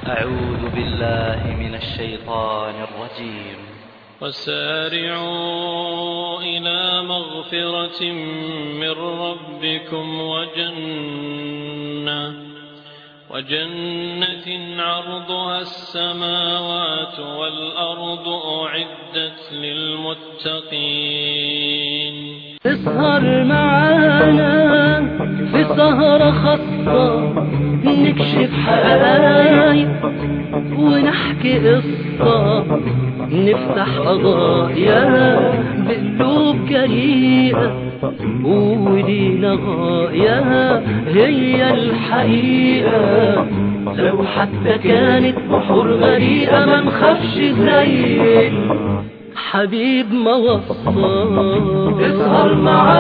أعوذ بالله من الشيطان الرجيم وسارعوا إلى مغفرة من ربكم وجنة وجنة عرضها السماوات والأرض أعدت للمتقين اسهر معانا في سهرة خاصة نكشف حقايق ونحكي قصة نفتح قضايا بقلوب جريئة ولينا غاية هي الحقيقة لو حتى كانت بحور غريقة ما نخافش زي حبيب ما وصى اسهر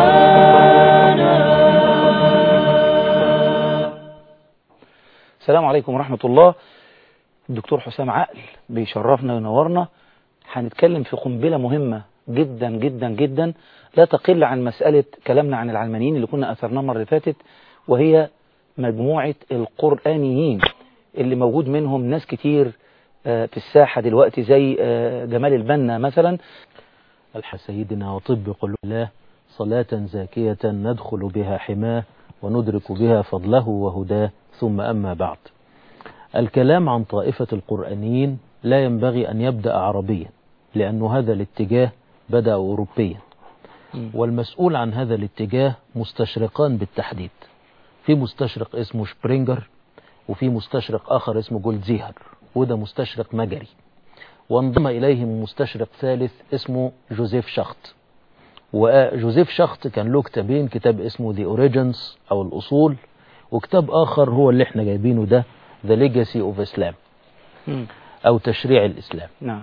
معانا السلام عليكم ورحمة الله الدكتور حسام عقل بيشرفنا وينورنا هنتكلم في قنبلة مهمة جدا جدا جدا لا تقل عن مسألة كلامنا عن العلمانيين اللي كنا أثرناه المرة اللي فاتت وهي مجموعة القرآنيين اللي موجود منهم ناس كتير آه، في الساحة دلوقتي زي آه، جمال البنا مثلا الح سيدنا وطب قلوب الله صلاة زاكية ندخل بها حماه وندرك بها فضله وهداه ثم أما بعد الكلام عن طائفة القرآنيين لا ينبغي أن يبدأ عربيا لأن هذا الاتجاه بدأ أوروبيا والمسؤول عن هذا الاتجاه مستشرقان بالتحديد في مستشرق اسمه شبرينجر وفي مستشرق آخر اسمه جولدزيهر وده مستشرق مجري وانضم إليهم مستشرق ثالث اسمه جوزيف شخت وجوزيف شخت كان له كتابين كتاب اسمه The Origins أو الأصول وكتاب آخر هو اللي احنا جايبينه ده The Legacy of Islam مم. أو تشريع الإسلام نعم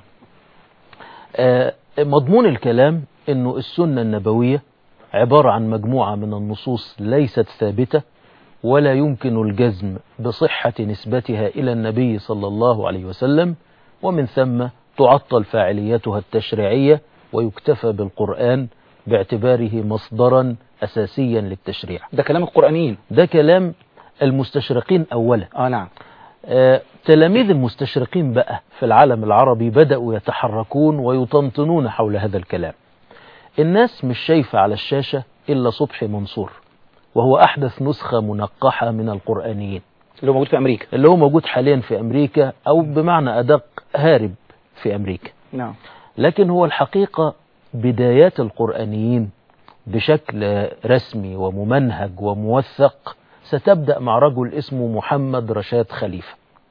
آه، مضمون الكلام انه السنة النبوية عبارة عن مجموعة من النصوص ليست ثابتة ولا يمكن الجزم بصحة نسبتها إلى النبي صلى الله عليه وسلم ومن ثم تعطل فاعليتها التشريعية ويكتفى بالقرآن باعتباره مصدرا أساسيا للتشريع ده كلام القرآنيين ده كلام المستشرقين أولا اه نعم آه، تلاميذ المستشرقين بقى في العالم العربي بدأوا يتحركون ويطنطنون حول هذا الكلام الناس مش شايفة على الشاشة إلا صبحي منصور وهو أحدث نسخة منقحة من القرآنيين اللي هو موجود في أمريكا اللي هو موجود حاليا في أمريكا أو بمعنى أدق هارب في أمريكا نعم لكن هو الحقيقة بدايات القرآنيين بشكل رسمي وممنهج وموثق ستبدأ مع رجل اسمه محمد رشاد خليفة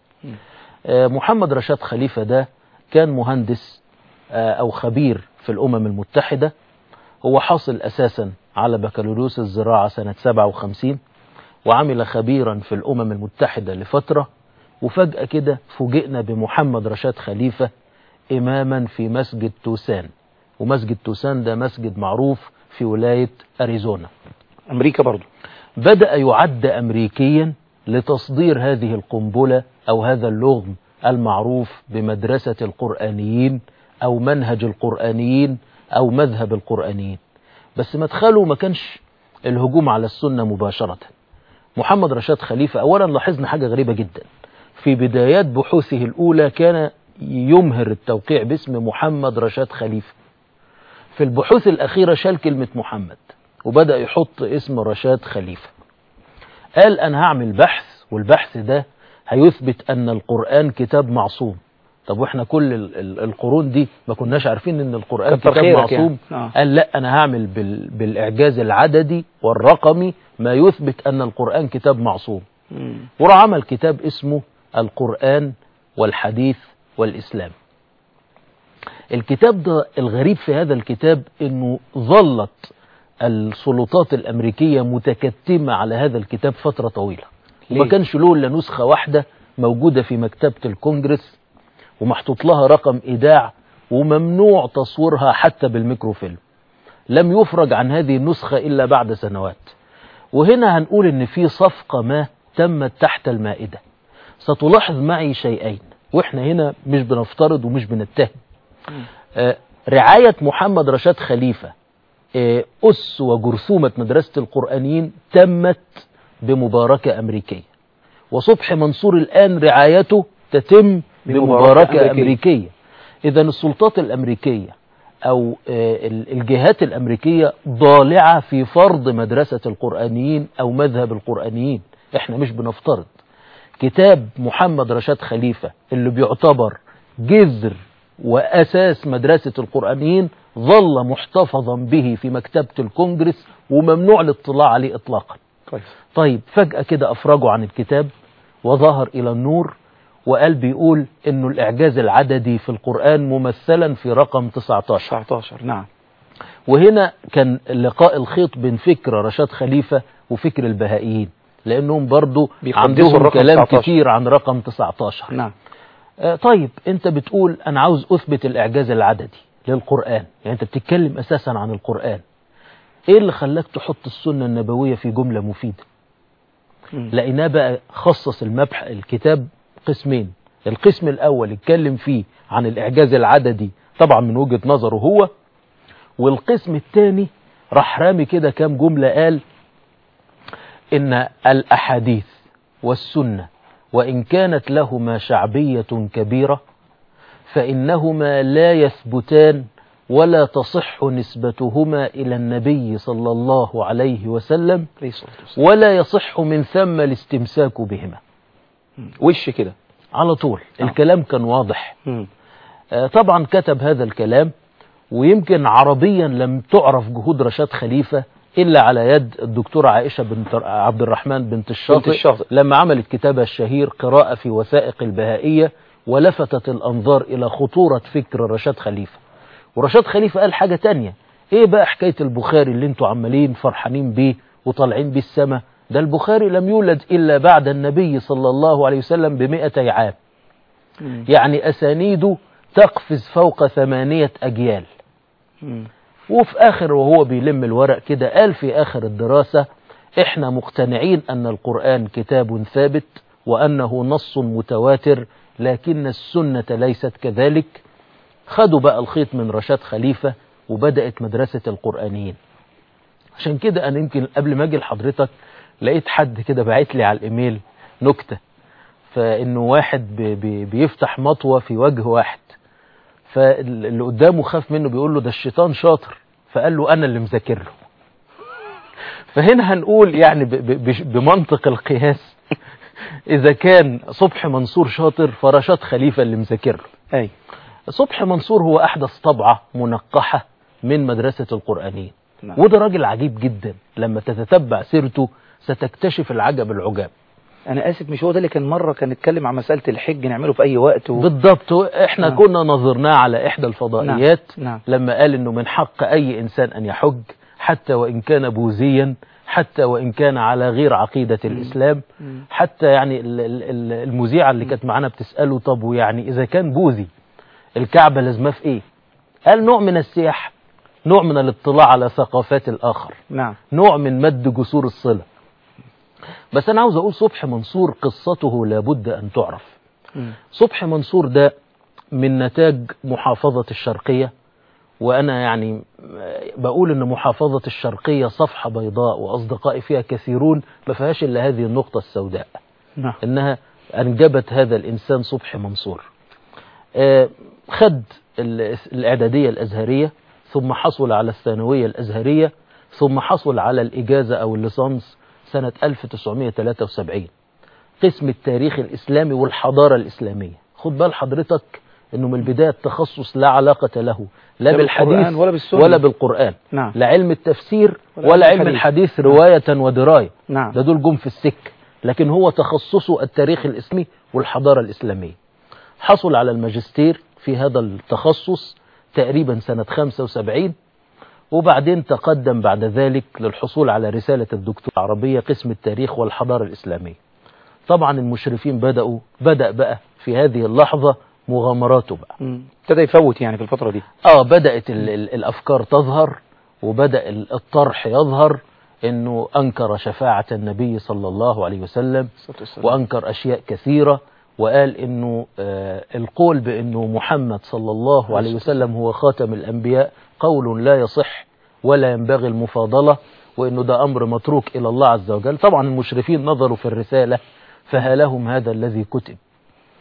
آه، محمد رشاد خليفة ده كان مهندس آه، أو خبير في الأمم المتحدة هو حاصل أساسا على بكالوريوس الزراعة سنة 57 وعمل خبيرا في الأمم المتحدة لفترة وفجأة كده فوجئنا بمحمد رشاد خليفة إماما في مسجد توسان ومسجد توسان ده مسجد معروف في ولاية أريزونا أمريكا برضو بدأ يعد أمريكيا لتصدير هذه القنبلة أو هذا اللغم المعروف بمدرسة القرآنيين أو منهج القرآنيين أو مذهب القرآنيين بس مدخله ما كانش الهجوم على السنة مباشرة محمد رشاد خليفة أولا لاحظنا حاجة غريبة جدا في بدايات بحوثه الأولى كان يمهر التوقيع باسم محمد رشاد خليفة في البحوث الأخيرة شال كلمة محمد وبدأ يحط اسم رشاد خليفة قال أنا هعمل بحث والبحث ده هيثبت أن القرآن كتاب معصوم طب واحنا كل ال- ال- القرون دي ما كناش عارفين ان القرآن كتر كتاب خيرك معصوم يعني. آه. قال لا انا هعمل بال بالاعجاز العددي والرقمي ما يثبت ان القرآن كتاب معصوم مم. وراح عمل كتاب اسمه القرآن والحديث والإسلام الكتاب ده الغريب في هذا الكتاب انه ظلت السلطات الامريكية متكتمة على هذا الكتاب فترة طويلة وما ليه؟ كانش له الا نسخة واحدة موجودة في مكتبة الكونجرس ومحطوط لها رقم ايداع وممنوع تصويرها حتى بالميكروفيلم لم يفرج عن هذه النسخة الا بعد سنوات وهنا هنقول ان في صفقة ما تمت تحت المائدة ستلاحظ معي شيئين واحنا هنا مش بنفترض ومش بنتهم آه، رعاية محمد رشاد خليفة آه، أس وجرثومة مدرسة القرآنيين تمت بمباركة أمريكية وصبحي منصور الآن رعايته تتم بمباركة بمباركة أمريكية. أمريكية إذا السلطات الأمريكية أو آه، ال- الجهات الأمريكية ضالعة في فرض مدرسة القرآنيين أو مذهب القرآنيين إحنا مش بنفترض كتاب محمد رشاد خليفة اللي بيعتبر جذر وأساس مدرسة القرآنيين ظل محتفظا به في مكتبة الكونجرس وممنوع الاطلاع عليه إطلاقا كويس طيب فجأة كده أفرجوا عن الكتاب وظهر إلى النور وقال بيقول إنه الإعجاز العددي في القرآن ممثلا في رقم 19 19 نعم وهنا كان لقاء الخيط بين فكر رشاد خليفة وفكر البهائيين لأنهم برضو بيقدسوا عندهم الرقم كلام 19. كتير عن رقم 19 نعم آه، طيب انت بتقول انا عاوز اثبت الاعجاز العددي للقرآن يعني انت بتتكلم اساسا عن القرآن ايه اللي خلاك تحط السنة النبوية في جملة مفيدة مم. لقيناه بقى خصص المبح الكتاب قسمين القسم الاول اتكلم فيه عن الاعجاز العددي طبعا من وجهة نظره هو والقسم الثاني راح رامي كده كام جملة قال ان الاحاديث والسنة وان كانت لهما شعبية كبيرة فانهما لا يثبتان ولا تصح نسبتهما الى النبي صلى الله عليه وسلم عليه الصلاة والسلام. ولا يصح من ثم الاستمساك بهما وش كده على طول آه. الكلام كان واضح مم. آه، طبعا كتب هذا الكلام ويمكن عربيا لم تعرف جهود رشاد خليفة إلا على يد الدكتورة عائشة بنت عبد الرحمن بنت الشاطئ, الشاطئ. لما عملت كتابها الشهير قراءة في وثائق البهائية ولفتت الأنظار إلى خطورة فكر رشاد خليفة ورشاد خليفة قال حاجة تانية إيه بقى حكاية البخاري اللي انتوا عمالين فرحانين بيه وطالعين بيه السما ده البخاري لم يولد إلا بعد النبي صلى الله عليه وسلم بمئتي عام مم. يعني أسانيده تقفز فوق ثمانية أجيال مم. وفي آخر وهو بيلم الورق كده قال في آخر الدراسة إحنا مقتنعين أن القرآن كتاب ثابت وأنه نص متواتر لكن السنة ليست كذلك خدوا بقى الخيط من رشاد خليفة وبدأت مدرسة القرآنيين عشان كده أنا يمكن قبل ما أجي لحضرتك لقيت حد كده باعت لي على الإيميل نكتة فإنه واحد بي بي بيفتح مطوة في وجه واحد فاللي قدامه خاف منه بيقول له ده الشيطان شاطر فقال له أنا اللي مذاكر له فهنا هنقول يعني ب- ب- بش- بمنطق القياس إذا كان صبح منصور شاطر فرشاد خليفة اللي مذاكر له أي صبح منصور هو أحدث طبعة منقحة من مدرسة القرآنيين نعم. وده راجل عجيب جدا لما تتتبع سيرته ستكتشف العجب العجاب أنا آسف مش هو ده اللي كان مرة كان اتكلم عن مسألة الحج نعمله في أي وقت و... بالضبط احنا نعم. كنا نظرناه على إحدى الفضائيات نعم. لما قال إنه من حق أي إنسان أن يحج حتى وإن كان بوذيا حتى وإن كان على غير عقيدة الإسلام مم. حتى يعني ال- ال- ال- المذيعة اللي كانت معانا بتسأله طب ويعني إذا كان بوذي الكعبة لازمة في إيه قال نوع من السياحة نوع من الاطلاع على ثقافات الآخر نعم نوع من مد جسور الصلة بس أنا عاوز أقول صبح منصور قصته لابد أن تعرف مم. صبح منصور ده من نتاج محافظة الشرقية وأنا يعني بقول إن محافظة الشرقية صفحة بيضاء وأصدقائي فيها كثيرون ما فيهاش إلا هذه النقطة السوداء نعم إنها أنجبت هذا الإنسان صبح منصور آه، خد ال- الإعدادية الأزهرية ثم حصل على الثانوية الأزهرية ثم حصل على الإجازة أو الليسانس سنة 1973 قسم التاريخ الإسلامي والحضارة الإسلامية خد بال حضرتك أنه من البداية التخصص لا علاقة له لا لا بالحديث بالقرآن ولا بالسنة. ولا بالقرآن نعم. لا علم التفسير ولا ولا علم علم الحديث. الحديث رواية ودراية نعم. ده دول جم في السك لكن هو تخصصه التاريخ الإسلامي والحضارة الإسلامية حصل على الماجستير في هذا التخصص تقريبا سنة 75 وبعدين تقدم بعد ذلك للحصول على رسالة الدكتور العربية قسم التاريخ والحضارة الإسلامية طبعا المشرفين بدأوا بدأ بقى في هذه اللحظة مغامراته بقى مم. ابتدى يفوت يعني في الفترة دي اه بدأت ال ال الأفكار تظهر وبدأ ال- الطرح يظهر انه انكر شفاعة النبي صلى الله عليه وسلم الصلاة والسلام. وانكر اشياء كثيرة وقال انه آه القول بانه محمد صلى الله عليه وسلم هو خاتم الانبياء قول لا يصح ولا ينبغي المفاضلة وانه ده امر متروك الى الله عز وجل طبعا المشرفين نظروا في الرسالة فها لهم هذا الذي كتب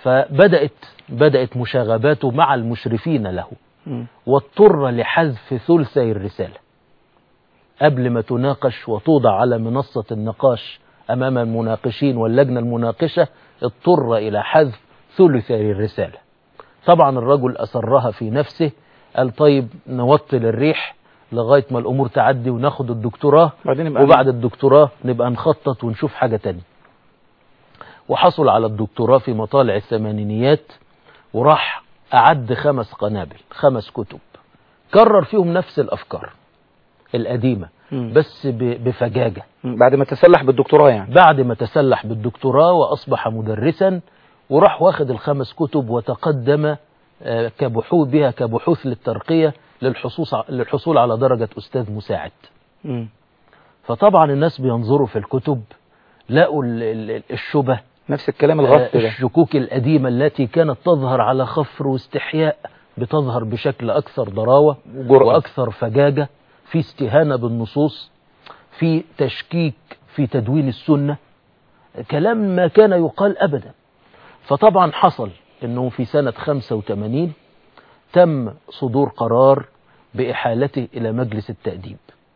فبدأت بدأت مشاغباته مع المشرفين له مم. واضطر لحذف ثلثي الرسالة قبل ما تناقش وتوضع على منصة النقاش أمام المناقشين واللجنة المناقشة اضطر إلى حذف ثلثي الرسالة طبعا الرجل أسرها في نفسه قال طيب نوطل الريح لغاية ما الأمور تعدي وناخد الدكتوراه بعدين يبقى وبعد الدكتوراه نبقى نخطط ونشوف حاجة تانية وحصل على الدكتوراه في مطالع الثمانينيات وراح أعد خمس قنابل خمس كتب كرر فيهم نفس الأفكار القديمة مم. بس ب- بفجاجة مم. بعد ما تسلح بالدكتوراه يعني بعد ما تسلح بالدكتوراه وأصبح مدرسا وراح واخد الخمس كتب وتقدم آه، كبحوث بها كبحوث للترقية للحصول للحصول على درجة أستاذ مساعد مم. فطبعا الناس بينظروا في الكتب لقوا ال- ال- الشبه نفس الكلام آه، الغلط ده الشكوك القديمة التي كانت تظهر على خفر واستحياء بتظهر بشكل أكثر ضراوة وجرأة. وأكثر فجاجة في استهانة بالنصوص في تشكيك في تدوين السنة كلام ما كان يقال أبدا فطبعا حصل أنه في سنة 85 تم صدور قرار بإحالته إلى مجلس التأديب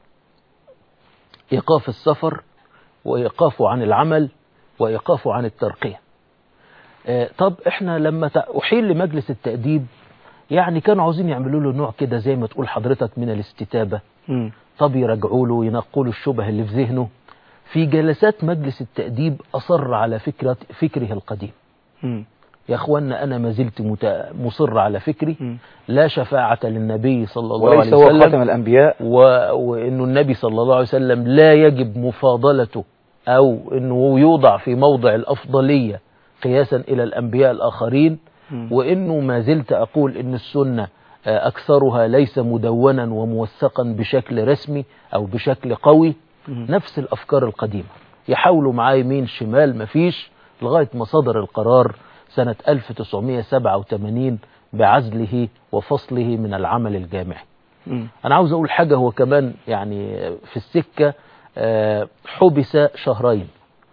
إيقاف السفر وإيقافه عن العمل وإيقافه عن الترقية آه، طب احنا لما ت- أحيل لمجلس التأديب يعني كانوا عاوزين يعملوا له نوع كده زي ما تقول حضرتك من الاستتابة مم. طب يرجعوا له ينقوا له الشبه اللي في ذهنه في جلسات مجلس التأديب أصر على فكرة فكره القديم مم. يا أخوانا أنا ما زلت مت- مصر على فكري مم. لا شفاعة للنبي صلى الله وليس عليه هو وسلم خاتم الأنبياء و... وانه النبي صلى الله عليه وسلم لا يجب مفاضلته او انه يوضع في موضع الافضليه قياسا الى الانبياء الاخرين مم. وانه ما زلت اقول ان السنه آه، اكثرها ليس مدونا وموثقا بشكل رسمي او بشكل قوي مم. نفس الافكار القديمه يحاولوا معاه يمين شمال مفيش لغايه ما صدر القرار سنه 1987 بعزله وفصله من العمل الجامعي مم. انا عاوز اقول حاجة هو كمان يعني في السكة آه، حبس شهرين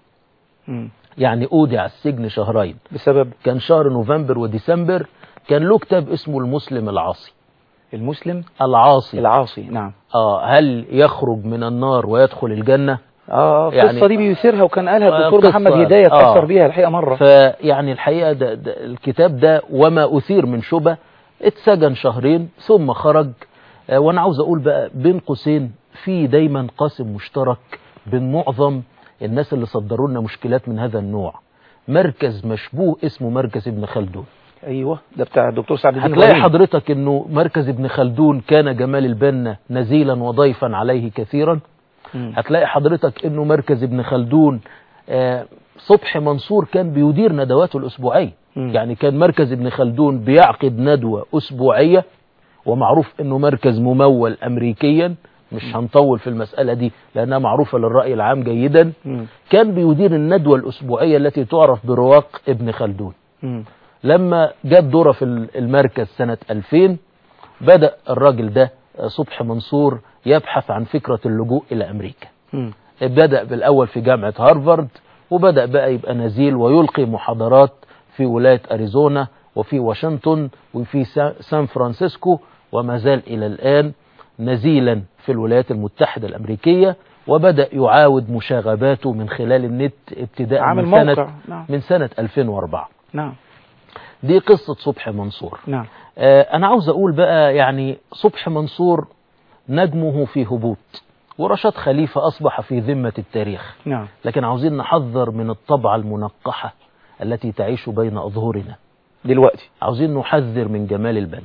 مم. يعني اودع السجن شهرين بسبب كان شهر نوفمبر وديسمبر كان له كتاب اسمه المسلم العاصي المسلم العاصي العاصي نعم اه هل يخرج من النار ويدخل الجنة اه يعني- القصة دي بيثيرها وكان قالها آه، الدكتور قصة- محمد هداية آه. اتأثر بيها الحقيقة مرة فيعني الحقيقة ده ده الكتاب ده وما أثير من شبه اتسجن شهرين ثم خرج آه، وأنا عاوز أقول بقى بين قوسين في دايما قاسم مشترك بين معظم الناس اللي صدروا لنا مشكلات من هذا النوع مركز مشبوه اسمه مركز ابن خلدون ايوه ده بتاع الدكتور سعد الدين هتلاقي إبراهيم. حضرتك انه مركز ابن خلدون كان جمال البنا نزيلا وضيفا عليه كثيرا مم. هتلاقي حضرتك انه مركز ابن خلدون آه، صبحي منصور كان بيدير ندواته الاسبوعيه مم. يعني كان مركز ابن خلدون بيعقد ندوه اسبوعيه ومعروف انه مركز ممول امريكيا مش هنطول في المساله دي لانها معروفه للراي العام جيدا مم. كان بيدير الندوه الاسبوعيه التي تعرف برواق ابن خلدون مم. لما جت دوره في المركز سنه 2000 بدا الراجل ده آه، صبحي منصور يبحث عن فكره اللجوء الى امريكا مم. بدأ بالأول في جامعة هارفارد وبدأ بقى يبقى نزيل ويلقي محاضرات في ولاية أريزونا وفي واشنطن وفي سا- سان فرانسيسكو وما زال إلى الآن نزيلا في الولايات المتحدة الأمريكية وبدأ يعاود مشاغباته من خلال النت ابتداء عامل من موقع سنة, نعم من سنة 2004 نعم دي قصة صبحي منصور نعم آه، أنا عاوز أقول بقى يعني صبحي منصور نجمه في هبوط ورشاد خليفة أصبح في ذمة التاريخ نعم لكن عاوزين نحذر من الطبعة المنقحة التي تعيش بين أظهرنا دلوقتي عاوزين نحذر من جمال البنا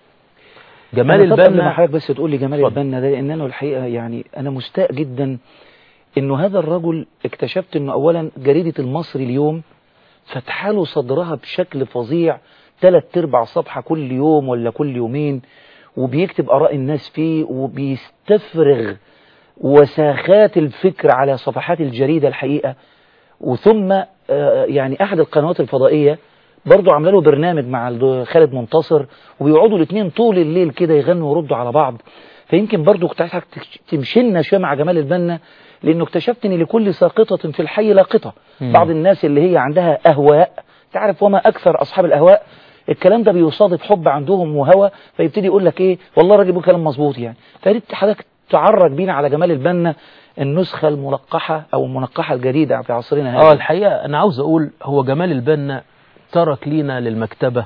جمال أنا طب قبل ما البنا حضرتك بس تقول لي جمال اتفضل. البنا ده لان انا الحقيقه يعني انا مستاء جدا انه هذا الرجل اكتشفت انه اولا جريده المصري اليوم فتح له صدرها بشكل فظيع ثلاث ارباع صفحه كل يوم ولا كل يومين وبيكتب اراء الناس فيه وبيستفرغ وساخات الفكر على صفحات الجريده الحقيقه وثم آه، يعني احد القنوات الفضائيه برضه عامله له برنامج مع الد- خالد منتصر وبيقعدوا الاثنين طول الليل كده يغنوا ويردوا على بعض فيمكن برضه كنت عايزك تكش- تمشلنا شويه مع جمال البنا لانه اكتشفت ان لكل ساقطه في الحي لاقطه مم. بعض الناس اللي هي عندها اهواء تعرف وما اكثر اصحاب الاهواء الكلام ده بيصادف حب عندهم وهوى فيبتدي يقول لك ايه والله الراجل بيقول كلام مظبوط يعني فريت حضرتك تعرج بينا على جمال البنا النسخة الملقحة او المنقحة الجديدة في عصرنا اه هذا الحقيقة أنا عاوز أقول هو جمال البنا ترك لينا للمكتبة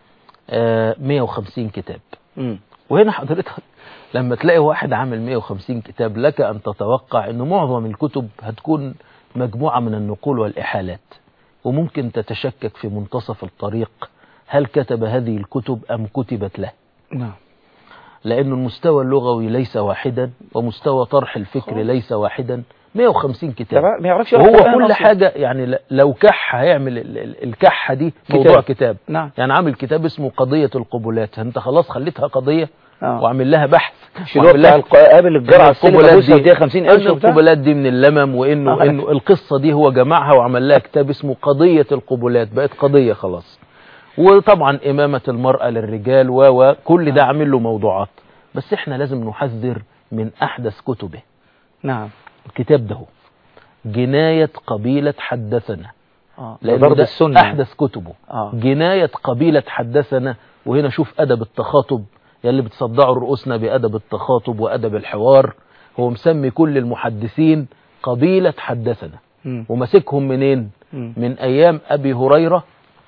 آه 150 كتاب مم. وهنا حضرتك لما تلاقي واحد عامل 150 كتاب لك أن تتوقع أن معظم الكتب هتكون مجموعة من النقول والإحالات وممكن تتشكك في منتصف الطريق هل كتب هذه الكتب أم كتبت له نعم لأن المستوى اللغوي ليس واحدا ومستوى طرح الفكر ليس واحدا 150 كتاب ده ما يعرفش يقرأ وهو القرآن كل أصلاً. حاجة يعني ل- لو كح هيعمل ال- ال- الكحة دي موضوع كتاب نعم يعني عامل كتاب اسمه قضية القبلات انت خلاص خليتها قضية آه. وعامل لها بحث مش اللي هو وعامل بتاع لها الق- قابل الجرعة السلة القبلات بوسة دي وديها 50 قرش إن وبتاع القبلات دي من اللمم وانه آه. انه القصة دي هو جمعها وعمل لها كتاب اسمه قضية القبلات بقت قضية خلاص وطبعا إمامة المرأة للرجال و وكل ده عامل له موضوعات بس احنا لازم نحذر من أحدث كتبه نعم الكتاب ده هو جناية قبيلة حدثنا اه لأن ضرب ده السنة أحدث كتبه آه. جناية قبيلة حدثنا وهنا شوف أدب التخاطب يلي بتصدعوا رؤوسنا بأدب التخاطب وأدب الحوار هو مسمي كل المحدثين قبيلة حدثنا مم. وماسكهم منين مم. من أيام أبي هريرة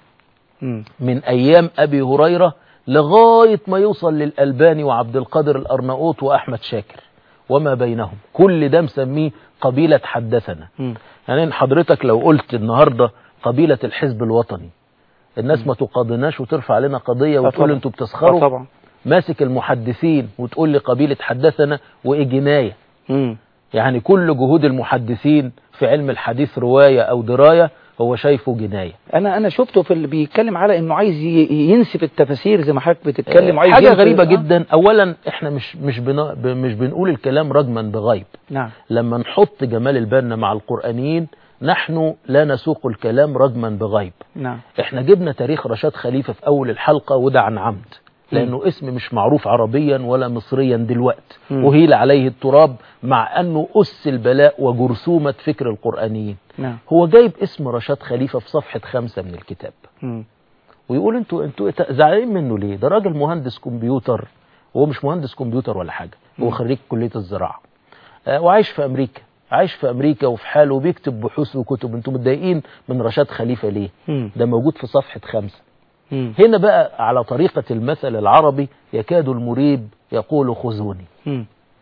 مم. من أيام أبي هريرة لغاية ما يوصل للألباني وعبد القادر الأرناؤوط وأحمد شاكر وما بينهم كل ده مسميه قبيلة حدثنا مم. يعني حضرتك لو قلت النهاردة قبيلة الحزب الوطني الناس ما تقاضناش وترفع علينا قضية آه وتقول طبعا. انتوا آه بتسخروا طبعا ماسك المحدثين وتقول لي قبيلة حدثنا وايه جناية مم. يعني كل جهود المحدثين في علم الحديث رواية او دراية هو شايفه جناية انا انا شفته في اللي بيتكلم على انه عايز ي- ينسف التفاسير زي ما حضرتك بتتكلم عايز حاجة ينسف- غريبة آه. جدا اولا احنا مش مش بنا ب- مش بنقول الكلام رجما بغيب نعم لما نحط جمال البنا مع القرآنيين نحن لا نسوق الكلام رجما بغيب نعم احنا جبنا تاريخ رشاد خليفة في اول الحلقة وده عن عمد لانه اسم مش معروف عربيا ولا مصريا دلوقت مم. وهيل عليه التراب مع انه اس البلاء وجرثومة فكر القرآنيين نعم هو جايب اسم رشاد خليفة في صفحة خمسة من الكتاب مم. ويقول انتوا انتوا زعلانين منه ليه ده راجل مهندس كمبيوتر وهو مش مهندس كمبيوتر ولا حاجة هو مم. خريج كلية الزراعة آه، وعايش في امريكا عايش في امريكا وفي حاله وبيكتب بحوث وكتب انتوا متضايقين من رشاد خليفة ليه مم. ده موجود في صفحة خمسة مم. هنا بقى على طريقة المثل العربي يكاد المريب يقول خذوني مم.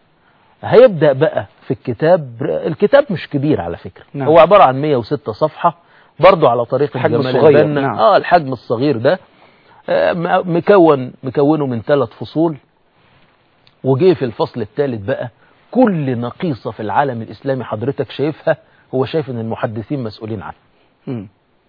هيبدأ بقى في الكتاب الكتاب مش كبير على فكرة نعم. هو عبارة عن 106 صفحة برضو على طريقة الحجم جمال الصغير، البنا نعم. اه الحجم الصغير ده آه، م- مكون مكونه من ثلاث فصول وجه في الفصل الثالث بقى كل نقيصة في العالم الإسلامي حضرتك شايفها هو شايف ان المحدثين مسؤولين عنها مم.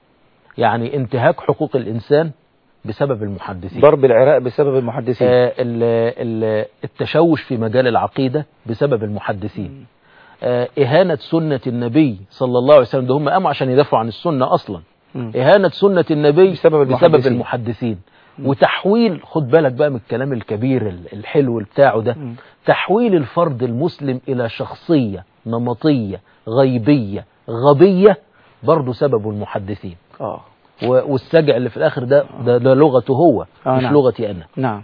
يعني انتهاك حقوق الإنسان بسبب المحدثين ضرب العراق بسبب المحدثين آه، ال- ال- التشوش في مجال العقيدة بسبب المحدثين آه، إهانة سنة النبي صلى الله عليه وسلم ده هم قاموا عشان يدافعوا عن السنة أصلا مم. إهانة سنة النبي بسبب بسبب المحدثين. المحدثين وتحويل خد بالك بقى من الكلام الكبير ال- الحلو بتاعه ده مم. تحويل الفرد المسلم إلى شخصية نمطية غيبية غبية برضه سببه المحدثين اه و- والسجع اللي في الآخر ده ده, ده لغته هو آه، مش نعم. لغتي أنا نعم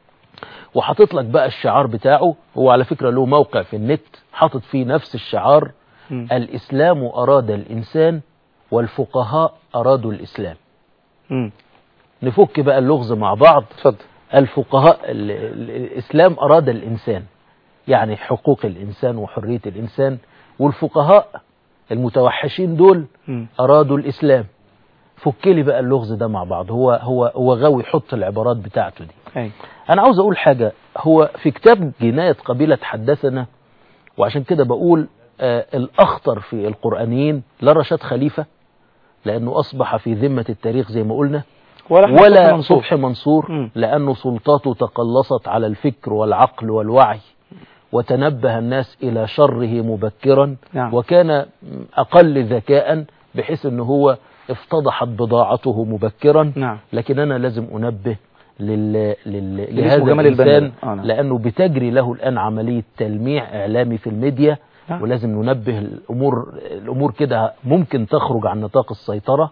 وحاطط لك بقى الشعار بتاعه هو على فكرة له موقع في النت حاطط فيه نفس الشعار مم. الإسلام أراد الإنسان والفقهاء أرادوا الإسلام مم. نفك بقى اللغز مع بعض اتفضل الفقهاء ال- ال- الإسلام أراد الإنسان يعني حقوق الإنسان وحرية الإنسان والفقهاء المتوحشين دول مم. أرادوا الإسلام فك لي بقى اللغز ده مع بعض هو هو هو غاوي يحط العبارات بتاعته دي أي. أنا عاوز أقول حاجة هو في كتاب جناية قبيلة حدثنا وعشان كده بقول آه الأخطر في القرآنيين لا رشاد خليفة لأنه أصبح في ذمة التاريخ زي ما قلنا ولا أحمد ولا صبحي منصور. صبحي منصور مم. لأنه سلطاته تقلصت على الفكر والعقل والوعي وتنبه الناس إلى شره مبكرا نعم. وكان أقل ذكاء بحيث أنه هو افتضحت بضاعته مبكرا نعم لكن أنا لازم أنبه لل... لل... اللي لهذا اسمه جمال الإنسان البنا. آه، نعم. لأنه بتجري له الآن عملية تلميع إعلامي في الميديا نعم. ولازم ننبه الأمور الأمور كده ممكن تخرج عن نطاق السيطرة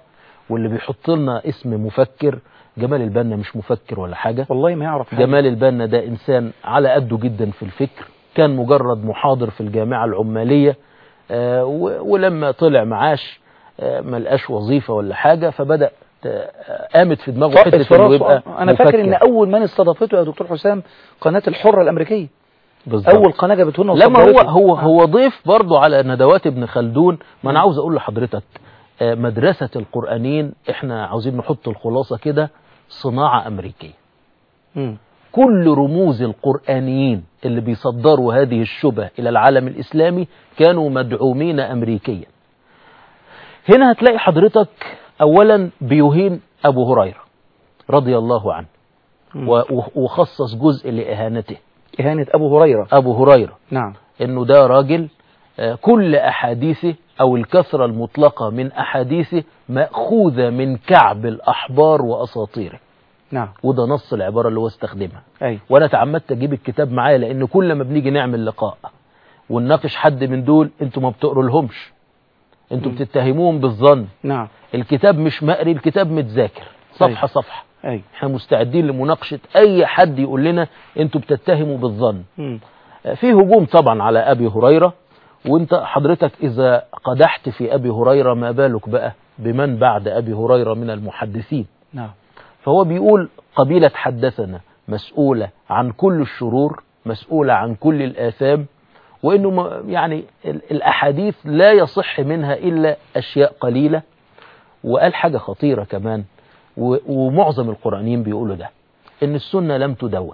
واللي بيحط لنا اسم مفكر جمال البنا مش مفكر ولا حاجة والله ما يعرف حاجة. جمال البنا ده إنسان على قده جدا في الفكر كان مجرد محاضر في الجامعة العمالية آه، و- ولما طلع معاش آه، ما لقاش وظيفة ولا حاجة فبدأ آه، قامت في دماغه طقس حتة في انه راسه. يبقى آه. انا فاكر ان مفكر. اول من استضافته يا دكتور حسام قناه الحره الامريكيه بالظبط. اول قناه جابته لنا لما هو وصدرته. هو آه. هو ضيف برضه على ندوات ابن خلدون ما انا عاوز اقول لحضرتك آه، مدرسة القرآنين احنا عاوزين نحط الخلاصة كده صناعة أمريكية مم. كل رموز القرآنيين اللي بيصدروا هذه الشبه إلى العالم الإسلامي كانوا مدعومين أمريكيا هنا هتلاقي حضرتك أولا بيهين أبو هريرة رضي الله عنه مم. و- و- وخصص جزء لإهانته اهانه ابو هريره أبو هريرة نعم انه ده راجل آه، كل احاديثه او الكثرة المطلقة من احاديثه مأخوذة من كعب الاحبار واساطيره نعم وده نص العبارة اللي هو استخدمها اي وانا تعمدت اجيب الكتاب معايا لان كل ما بنيجي نعمل لقاء ونناقش حد من دول انتوا ما بتقروا لهمش انتوا مم. بتتهموهم بالظن نعم الكتاب مش مقري الكتاب متذاكر صفحة أي. صفحة اي احنا مستعدين لمناقشة اي حد يقول لنا انتوا بتتهموا بالظن مم. في هجوم طبعا على أبي هريرة وانت حضرتك إذا قدحت في أبي هريرة ما بالك بقى بمن بعد أبي هريرة من المحدثين نعم فهو بيقول قبيلة حدثنا مسؤولة عن كل الشرور مسؤولة عن كل الآثام وإنه م- يعني ال- الأحاديث لا يصح منها إلا أشياء قليلة وقال حاجة خطيرة كمان و- ومعظم القرآنيين بيقولوا ده إن السنة لم تدون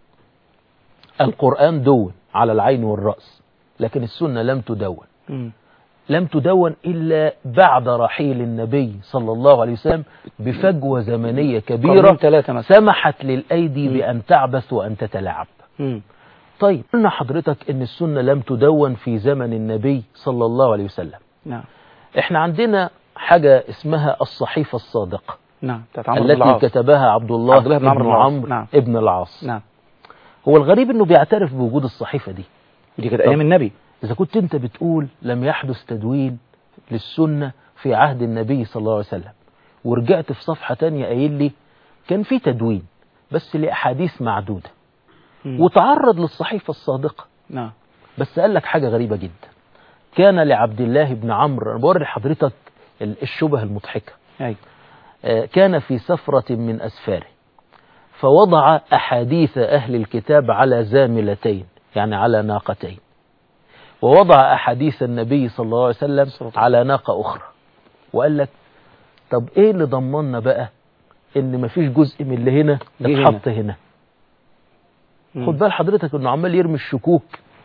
القرآن دون على العين والرأس لكن السنة لم تدون مم. لم تدون إلا بعد رحيل النبي صلى الله عليه وسلم بفجوة زمنية كبيرة قرنين ثلاثة مثلا سمحت للأيدي بأن تعبث وأن تتلاعب مم. طيب قلنا حضرتك أن السنة لم تدون في زمن النبي صلى الله عليه وسلم نعم احنا عندنا حاجة اسمها الصحيفة الصادقة نعم بتاعت عمرو بن التي العاص كتبها عبد الله, عبد الله بن عمرو بن بن العاص. عمرو نعم. ابن العاص نعم هو الغريب انه بيعترف بوجود الصحيفة دي دي كانت ايام النبي إذا كنت أنت بتقول لم يحدث تدوين للسنة في عهد النبي صلى الله عليه وسلم ورجعت في صفحة تانية قايل لي كان في تدوين بس لأحاديث معدودة مم. وتعرض للصحيفة الصادقة نعم بس قال لك حاجة غريبة جدا كان لعبد الله بن عمرو أنا بوري حضرتك ال- الشبه المضحكة اي آه، كان في سفرة من أسفاره فوضع أحاديث أهل الكتاب على زاملتين يعني على ناقتين ووضع أحاديث النبي صلى الله عليه وسلم صلى الله عليه على ناقة أخرى وقال لك طب إيه اللي ضمننا بقى إن مفيش جزء من اللي هنا جه هنا. اتحط هنا مم. خد بال حضرتك إنه عمال يرمي الشكوك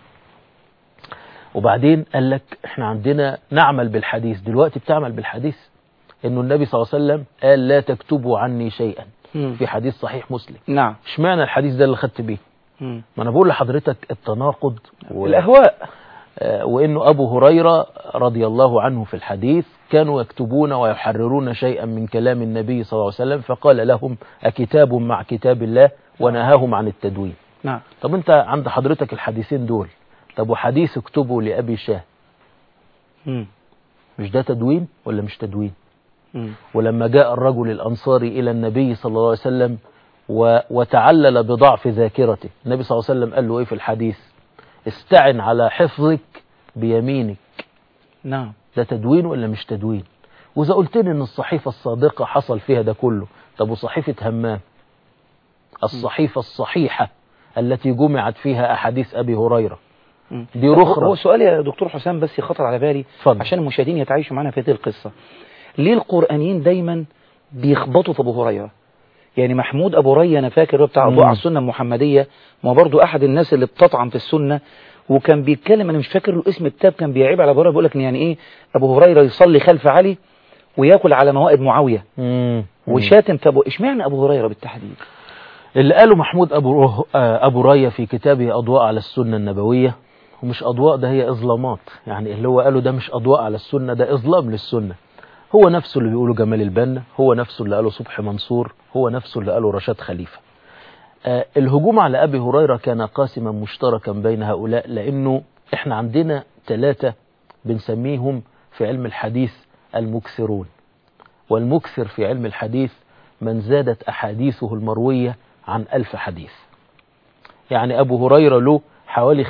وبعدين قال لك احنا عندنا نعمل بالحديث دلوقتي بتعمل بالحديث انه النبي صلى الله عليه وسلم قال لا تكتبوا عني شيئا مم. في حديث صحيح مسلم نعم اشمعنى الحديث ده اللي خدت بيه مم. ما انا بقول لحضرتك التناقض و... الاهواء آه، وانه ابو هريره رضي الله عنه في الحديث كانوا يكتبون ويحررون شيئا من كلام النبي صلى الله عليه وسلم فقال لهم اكتاب مع كتاب الله ونهاهم عن التدوين نعم طب انت عند حضرتك الحديثين دول طب وحديث اكتبوا لابي شاه مم. مش ده تدوين ولا مش تدوين مم. ولما جاء الرجل الأنصاري إلى النبي صلى الله عليه وسلم و... وتعلل بضعف ذاكرته النبي صلى الله عليه وسلم قال له إيه في الحديث استعن على حفظك بيمينك نعم ده تدوين ولا مش تدوين وإذا قلت لي إن الصحيفة الصادقة حصل فيها ده كله طب وصحيفة همام الصحيفة الصحيحة التي جمعت فيها أحاديث أبي هريرة مم. دي هو رخرة سؤال يا دكتور حسام بس خطر على بالي اتفضل. عشان المشاهدين يتعايشوا معنا في هذه القصة ليه القرآنيين دايما بيخبطوا في أبو هريرة يعني محمود أبو ري أنا فاكر هو بتاع مم. أبو على السنة المحمدية ما برضو أحد الناس اللي بتطعن في السنة وكان بيتكلم أنا مش فاكر له اسم الكتاب كان بيعيب على أبو هريرة بيقول لك إن يعني إيه أبو هريرة يصلي خلف علي وياكل على موائد معاوية مم. وشاتم في أبو إشمعنى أبو هريرة بالتحديد اللي قاله محمود أبو, آه، أبو راية في كتابه أضواء على السنة النبوية ومش أضواء ده هي إظلامات يعني اللي هو قاله ده مش أضواء على السنة ده إظلام للسنة هو نفسه اللي بيقوله جمال البنا هو نفسه اللي قاله صبحي منصور هو نفسه اللي قاله رشاد خليفة آه، الهجوم على أبي هريرة كان قاسما مشتركا بين هؤلاء لأنه إحنا عندنا ثلاثة بنسميهم في علم الحديث المكثرون والمكثر في علم الحديث من زادت أحاديثه المروية عن ألف حديث يعني أبو هريرة له حوالي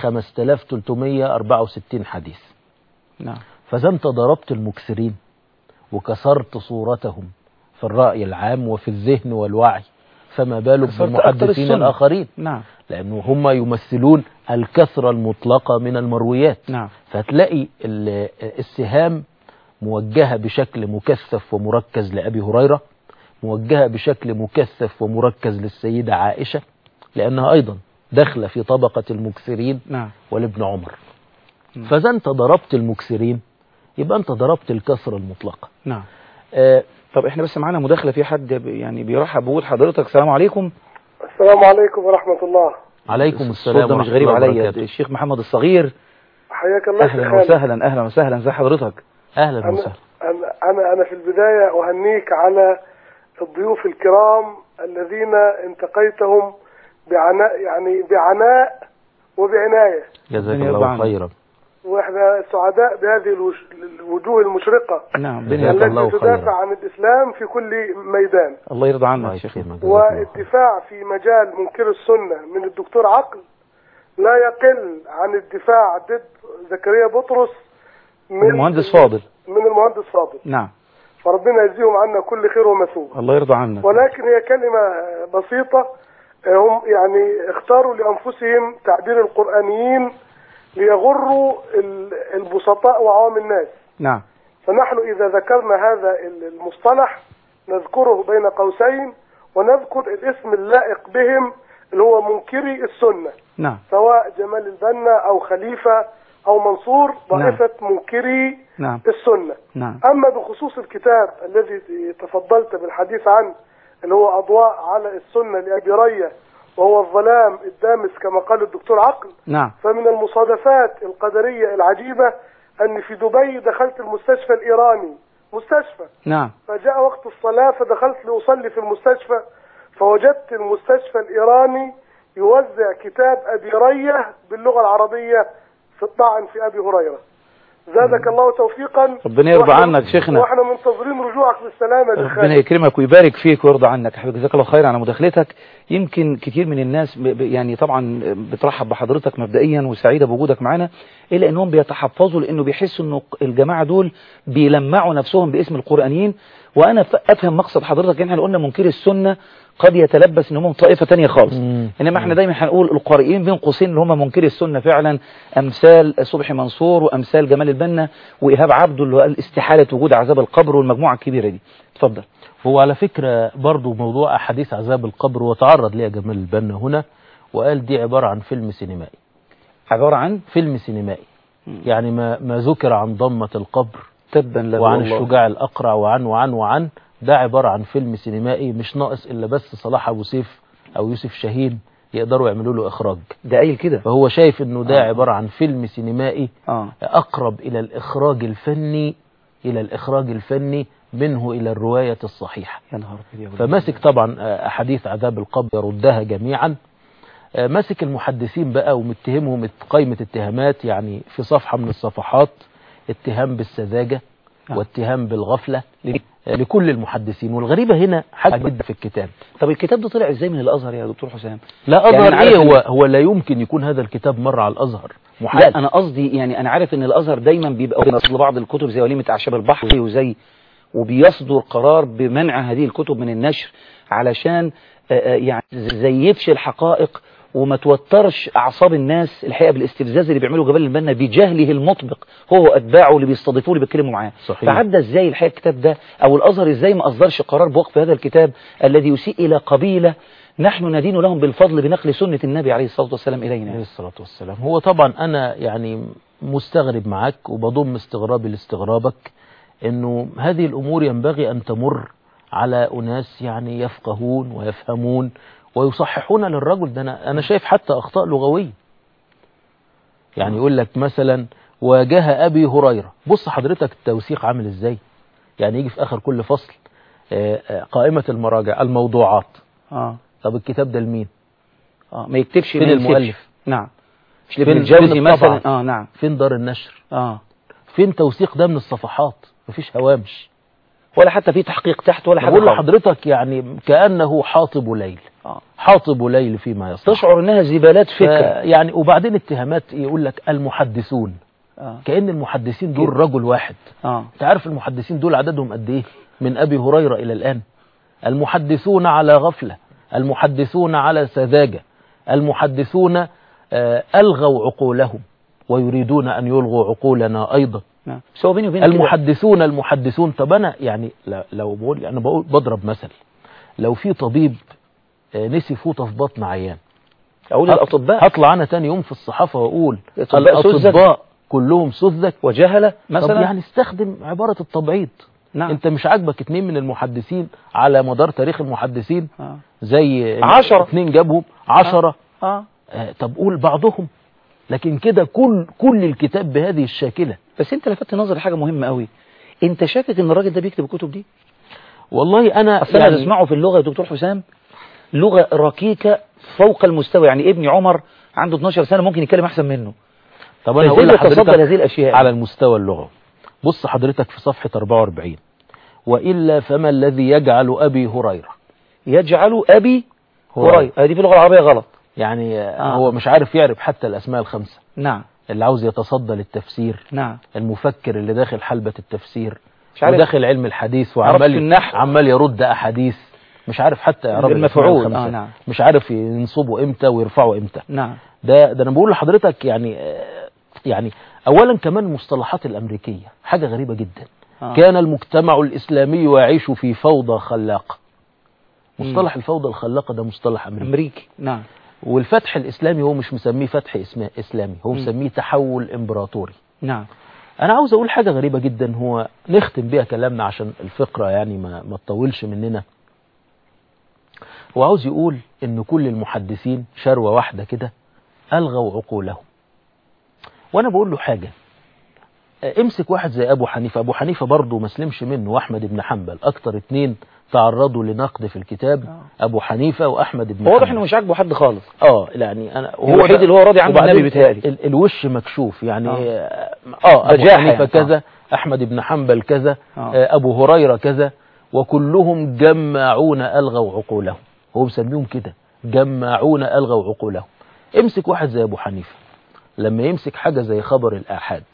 5364 حديث نعم فإذا أنت ضربت المكثرين وكسرت صورتهم في الرأي العام وفي الذهن والوعي فما بالك كسرت أكتر بالمحدثين السنة. الآخرين نعم لأنه هم يمثلون الكثرة المطلقة من المرويات نعم فتلاقي ال- السهام موجهة بشكل مكثف ومركز لأبي هريرة موجهة بشكل مكثف ومركز للسيدة عائشة لأنها أيضا داخلة في طبقة المكثرين نعم ولابن عمر مم. فإذا أنت ضربت المكثرين يبقى أنت ضربت الكثرة المطلقة نعم آه طب احنا بس معانا مداخلة في حد ب- يعني بيرحب بقول حضرتك السلام عليكم السلام عليكم ورحمة الله عليكم الصوت السلام ده مش ورحمة غريب الله عليا وبركاته. الشيخ محمد الصغير حياك الله شيخ اهلا خالد. وسهلا اهلا وسهلا ازي حضرتك أهلا أنا, وسهلا أنا, أنا, أنا في البداية أهنيك على الضيوف الكرام الذين انتقيتهم بعناء يعني بعناء وبعناية جزاك ربنا يرضى الله عنك. خيرا واحنا سعداء بهذه الوش- الوجوه المشرقة نعم جزاك بني الله التي خيرا. تدافع عن الإسلام في كل ميدان الله يرضى عنك الله يا شيخ يكرمك جزاك الله خيرا. والدفاع في مجال منكر السنة من الدكتور عقل لا يقل عن الدفاع ضد زكريا بطرس من المهندس فاضل من المهندس فاضل نعم فربنا يجزيهم عنا كل خير ومثوبة الله يرضى عنك ولكن هي كلمة بسيطة هم يعني اختاروا لأنفسهم تعبير القرآنيين ليغروا ال- البسطاء وعوام الناس نعم فنحن إذا ذكرنا هذا المصطلح نذكره بين قوسين ونذكر الاسم اللائق بهم اللي هو منكري السنة نعم سواء جمال البنا أو خليفة أو منصور طائفة منكري نعم السنة نعم أما بخصوص الكتاب الذي تفضلت بالحديث عنه اللي هو أضواء على السنة لأبي رية وهو الظلام الدامس كما قال الدكتور عقل نعم فمن المصادفات القدرية العجيبة أن في دبي دخلت المستشفى الإيراني مستشفى نعم فجاء وقت الصلاة فدخلت لأصلي في المستشفى فوجدت المستشفى الإيراني يوزع كتاب أبي رية باللغة العربية في الطعن في أبي هريرة زادك الله توفيقا ربنا يرضى وإحنا- عنك شيخنا. واحنا منتظرين رجوعك بالسلامة يا شيخ ربنا خالد. يكرمك ويبارك فيك ويرضى عنك يا حبيبي جزاك الله خير على مداخلتك يمكن كتير من الناس ب- ب- يعني طبعا بترحب بحضرتك مبدئيا وسعيده بوجودك معانا الا انهم بيتحفظوا لانه بيحسوا انه الجماعه دول بيلمعوا نفسهم باسم القرانيين وانا ف- افهم مقصد حضرتك ان احنا قلنا منكر السنه قد يتلبس ان هم طائفه تانية خالص مم. انما احنا دايما هنقول القارئين بين قوسين اللي هم منكري السنه فعلا امثال صبحي منصور وامثال جمال البنا وايهاب عبده اللي قال استحاله وجود عذاب القبر والمجموعه الكبيره دي اتفضل هو على فكرة برضو موضوع أحاديث عذاب القبر وتعرض ليها جمال البنا هنا وقال دي عبارة عن فيلم سينمائي عباره عن فيلم سينمائي يعني ما, ما ذكر عن ضمة القبر تبا له وعن والله. الشجاع الأقرع وعن وعن وعن ده عبارة عن فيلم سينمائي مش ناقص إلا بس صلاح أبو سيف أو يوسف شاهين يقدروا يعملوا له إخراج ده قايل كده فهو شايف إنه ده آه. عبارة عن فيلم سينمائي اه أقرب إلى الإخراج الفني إلى الإخراج الفني منه إلى الرواية الصحيحة يا نهار أبيض. فماسك طبعا آه، أحاديث عذاب القبر يردها جميعا آه، ماسك المحدثين بقى ومتهمهم قائمة اتهامات يعني في صفحة من الصفحات اتهام بالسذاجة نعم. واتهام بالغفلة ل- آه، لكل المحدثين والغريبة هنا حاجة جدا في الكتاب طب الكتاب ده طلع ازاي من الازهر يا دكتور حسام لا يعني أظهر أنا عارف إيه إن- هو هو لا يمكن يكون هذا الكتاب مر على الأزهر محال لا انا قصدي يعني انا عارف ان الازهر دايما بيبقى بينص بعض الكتب زي وليمه اعشاب البحر وزي وبيصدر قرار بمنع هذه الكتب من النشر علشان آه، آه، يعني زي يفشي الحقائق وما توترش اعصاب الناس الحقيقه بالاستفزاز اللي بيعمله جبال البنا بجهله المطبق هو واتباعه اللي بيستضيفوه اللي بيتكلموا معاه صحيح. فعدى ازاي الحقيقه الكتاب ده او الازهر ازاي ما اصدرش قرار بوقف هذا الكتاب الذي يسيء الى قبيله نحن ندين لهم بالفضل بنقل سنه النبي عليه الصلاه والسلام الينا عليه الصلاة والسلام هو طبعا أنا يعني مستغرب معك وبضم استغرابي لاستغرابك أنه هذه الأمور ينبغي أن تمر على أناس يعني يفقهون ويفهمون ويصححون للرجل ده أنا, أنا شايف حتى أخطاء لغوية يعني يقول لك مثلا واجه أبي هريرة بص حضرتك التوثيق عامل إزاي يعني يجي في آخر كل فصل آه، آه، قائمة المراجع الموضوعات اه طب الكتاب ده لمين اه ما يكتبش فين ما ينسبش. المؤلف؟ نعم مش فين- لابن الجوزي فين مثلا الطبعة؟ اه نعم فين دار النشر اه فين توثيق ده من الصفحات مفيش هوامش ولا حتى في تحقيق تحت ولا حاجة بقول خالص. لحضرتك يعني كأنه حاطب ليل آه. حاطب ليل فيما يصنع تشعر انها زبالات ف- فكرة يعني وبعدين اتهامات يقول لك المحدثون اه كأن المحدثين دول رجل واحد اه انت عارف المحدثين دول عددهم قد ايه من ابي هريرة الى الان المحدثون على غفلة المحدثون على سذاجة المحدثون آه، الغوا عقولهم ويريدون ان يلغوا عقولنا ايضا نعم بس هو بيني وبينك كده- المحدثون المحدثون طب انا يعني ل- لو بقول انا بقول بضرب مثل لو في طبيب آه، نسي فوطه في بطن عيان اقول الاطباء هطلع انا تاني يوم في الصحافه واقول الأطباء سذج. الاطباء كلهم سذج وجهلة طب مثلا يعني استخدم عباره التبعيض نعم انت مش عاجبك اتنين من المحدثين على مدار تاريخ المحدثين اه زي عشرة. اتنين جابهم عشرة اه آه طب قول بعضهم لكن كده كل كل الكتاب بهذه الشاكله بس انت لفتت نظري حاجة مهمة قوي انت شاكك ان الراجل ده بيكتب الكتب دي والله انا اصل انا بسمعه في اللغة يا دكتور حسام لغة ركيكة فوق المستوى يعني ابني عمر عنده 12 سنة ممكن يتكلم احسن منه طب انا فازاي اقول بيتصدى لحضرتك لهذه الاشياء على المستوى اللغوي بص حضرتك في صفحة 44 وإلا فما الذي يجعل أبي هريرة يجعل ابي هريرة. هريرة هذه في اللغة العربية غلط يعني آه. آه. هو مش عارف يعرف حتى الأسماء الخمسة نعم اللي عاوز يتصدى للتفسير نعم المفكر اللي داخل حلبة التفسير مش عارف وداخل علم الحديث عرفت وعمال النحو. عمال يرد أحاديث مش عارف حتى يعرف المفعول. آه، نعم. مش عارف ينصبه امتى ويرفعه امتى نعم ده ده انا بقول لحضرتك يعني آه، يعني اولا كمان المصطلحات الامريكيه حاجه غريبه جدا آه. كان المجتمع الاسلامي يعيش في فوضى خلاقه مصطلح الفوضى الخلاقه ده مصطلح امريكي امريكي نعم والفتح الاسلامي هو مش مسميه فتح اسما- اسلامي هو مم. مسميه تحول امبراطوري نعم انا عاوز اقول حاجه غريبه جدا هو نختم بيها كلامنا عشان الفقره يعني ما ما تطولش مننا هو عاوز يقول ان كل المحدثين شروه واحده كده الغوا عقولهم وانا بقول له حاجه آه، امسك واحد زي ابو حنيفه ابو حنيفه برضه ما سلمش منه واحمد بن حنبل اكتر اتنين تعرضوا لنقد في الكتاب آه. ابو حنيفه واحمد بن واضح حنبل انه مش عاجبه حد خالص اه يعني انا هو الوحيد ده- اللي هو راضي عنه وبعدين النبي بيتهيألي. ال- الوش مكشوف يعني آه. اه, آه ابو بجاحة حنيفه يعني. كذا احمد بن حنبل كذا آه. آه ابو هريره كذا وكلهم جماعون الغوا عقولهم هو مسميهم كده جماعون الغوا عقولهم امسك واحد زي ابو حنيفه لما يمسك حاجه زي خبر الاحاد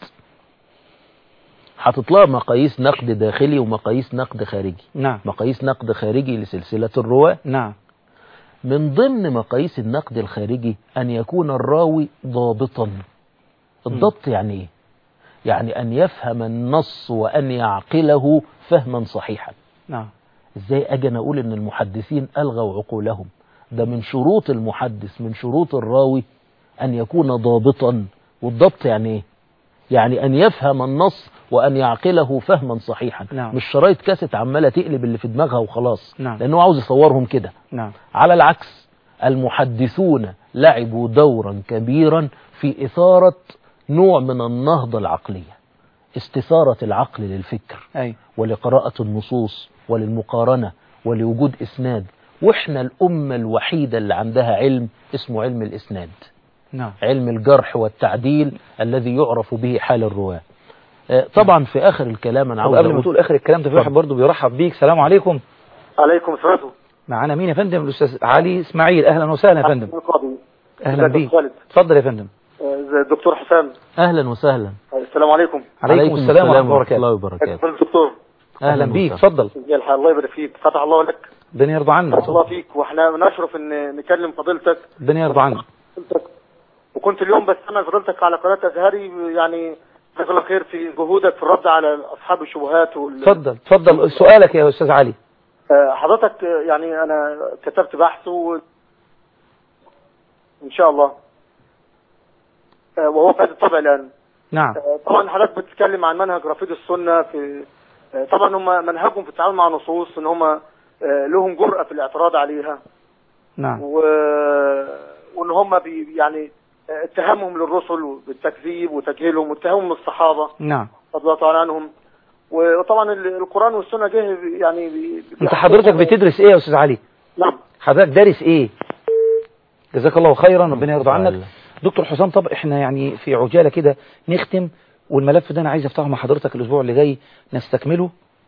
حاطط لها مقاييس نقد داخلي ومقاييس نقد خارجي نعم مقاييس نقد خارجي لسلسله الرواه نعم من ضمن مقاييس النقد الخارجي أن يكون الراوي ضابطا الضبط يعني إيه؟ يعني أن يفهم النص وأن يعقله فهما صحيحا نعم إزاي أجي أنا أقول إن المحدثين ألغوا عقولهم ده من شروط المحدث من شروط الراوي أن يكون ضابطا والضبط يعني إيه؟ يعني أن يفهم النص وأن يعقله فهما صحيحا نعم. مش شرايط كاسيت عمالة تقلب اللي في دماغها وخلاص نعم. لأنه عاوز يصورهم كده نعم على العكس المحدثون لعبوا دورا كبيرا في إثارة نوع من النهضة العقلية استثارة العقل للفكر اي ولقراءة النصوص وللمقارنة ولوجود إسناد وإحنا الأمة الوحيدة اللي عندها علم اسمه علم الإسناد نعم علم الجرح والتعديل الذي يعرف به حال الرواة آه، طبعا في آخر الكلام أنا طب عاوز قبل ما أقول تقول اخر الكلام ده في واحد اتفضل. برضه بيرحب بيك سلام عليكم عليكم السلام معانا مين يا فندم الاستاذ علي اسماعيل اهلا وسهلا يا فندم اهلا ازيك يا بيك خالد اتفضل يا فندم آه، الدكتور حسام أهلا وسهلا السلام عليكم عليكم السلام ورحمه الله وبركاته الله وبركاته ازيك يا دكتور اهلا أهلا بيك وسهلا. اتفضل ازي الحال الله يبارك فيك فتح الله لك ربنا يرضى عنك فتح الله فيك واحنا نشرف ان نكلم فضيلتك ربنا يرضى عنك فضيلتك وكنت اليوم بستنى فضيلتك على قناه ازهري يعني جزاك الله خير في جهودك في الرد على اصحاب الشبهات وال... اتفضل اتفضل سؤالك يا استاذ علي آه، حضرتك آه، يعني انا كتبت بحث و... ان شاء الله آه، وهو في هذا الطبع الان نعم آه، طبعا حضرتك بتتكلم عن منهج رافضي السنه في آه، طبعا هم منهجهم في التعامل مع النصوص ان هم آه، لهم جرأة في الاعتراض عليها نعم و... وان هم بي يعني آه، اتهامهم للرسل بالتكذيب وتجهيلهم واتهامهم للصحابه نعم رضي الله تعالى عنهم وطبعا ال- القران والسنه جه يعني بي- انت حضرتك بتدرس ايه يا استاذ علي نعم حضرتك دارس ايه جزاك الله خيرا ربنا يرضى عنك الله. دكتور حسام طب احنا يعني في عجاله كده نختم والملف ده انا عايز افتحه مع حضرتك الاسبوع اللي جاي نستكمله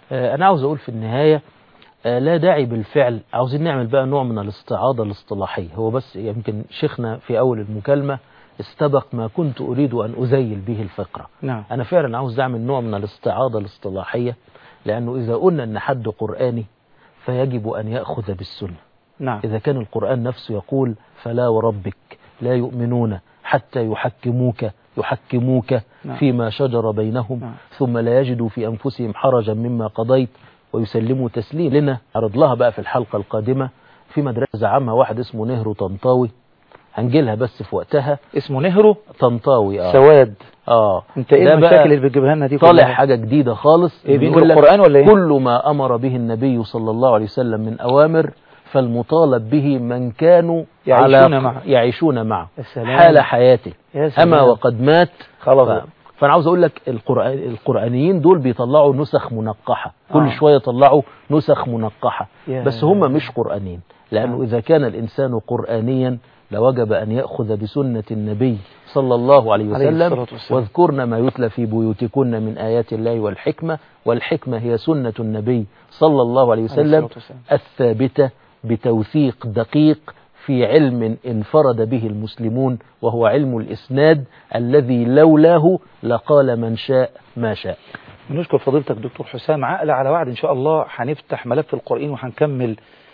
آه، أنا عاوز أقول في النهاية آه، لا داعي بالفعل عاوزين نعمل بقى نوع من الاستعاضة الاصطلاحية هو بس يمكن شيخنا في أول المكالمة استبق ما كنت أريد أن أزيل به الفقرة نعم أنا فعلا عاوز أعمل نوع من الاستعاضة الاصطلاحية لأنه إذا قلنا أن حد قرآني فيجب أن يأخذ بالسنة نعم إذا كان القرآن نفسه يقول فلا وربك لا يؤمنون حتى يحكموك يحكموك نعم. فيما شجر بينهم نعم. ثم لا يجدوا في أنفسهم حرجا مما قضيت ويسلموا تسليم لنا عرض لها بقى في الحلقة القادمة في مدرسة زعمها واحد اسمه نهرو طنطاوي هنجيلها بس في وقتها اسمه نهرو طنطاوي اه سواد اه انت ايه ده بقى المشاكل اللي بتجيبها لنا دي طالع كلها؟ حاجة جديدة خالص إيه بينقل بيقول لك القرآن ولا إيه؟ كل ما أمر به النبي صلى الله عليه وسلم من أوامر فالمطالب به من كانوا يعيشون على معه. يعيشون معه يا سلام. حال حياته يا سلام. أما وقد مات خلاص ف... فأنا عاوز أقول لك القرآن القرآنيين دول بيطلعوا نسخ منقحة كل آه. شوية يطلعوا نسخ منقحة يا. بس هم مش قرآنيين لأنه آه. إذا كان الإنسان قرآنيا لوجب أن يأخذ بسنة النبي صلى الله عليه عليه وسلم الصلاة والسلام. واذكرن ما يتلى في بيوتكن من آيات الله والحكمة والحكمة هي سنة النبي صلى الله عليه وسلم الصلاة والسلام. الثابتة بتوثيق دقيق في علم انفرد به المسلمون وهو علم الإسناد الذي لولاه لقال من شاء ما شاء بنشكر فضيلتك دكتور حسام عقل على وعد ان شاء الله هنفتح ملف القرآن وهنكمل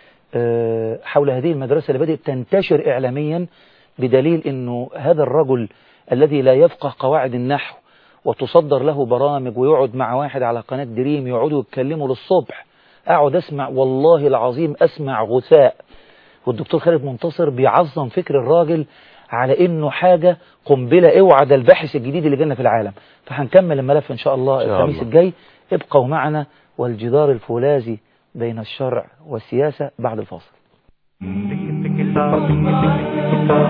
آه، حول هذه المدرسة اللي بدأت تنتشر إعلاميا بدليل أنه هذا الرجل الذي لا يفقه قواعد النحو وتصدر له برامج ويقعد مع واحد على قناة دريم يقعدوا يتكلموا للصبح أقعد أسمع والله العظيم أسمع غثاء والدكتور خالد منتصر بيعظم فكر الراجل على انه حاجة قنبلة اوعى ده الباحث الجديد اللي جالنا في العالم فهنكمل الملف ان شاء الله إن شاء الخميس الله. الجاي ابقوا معنا والجدار الفولاذي بين الشرع والسياسة بعد الفاصل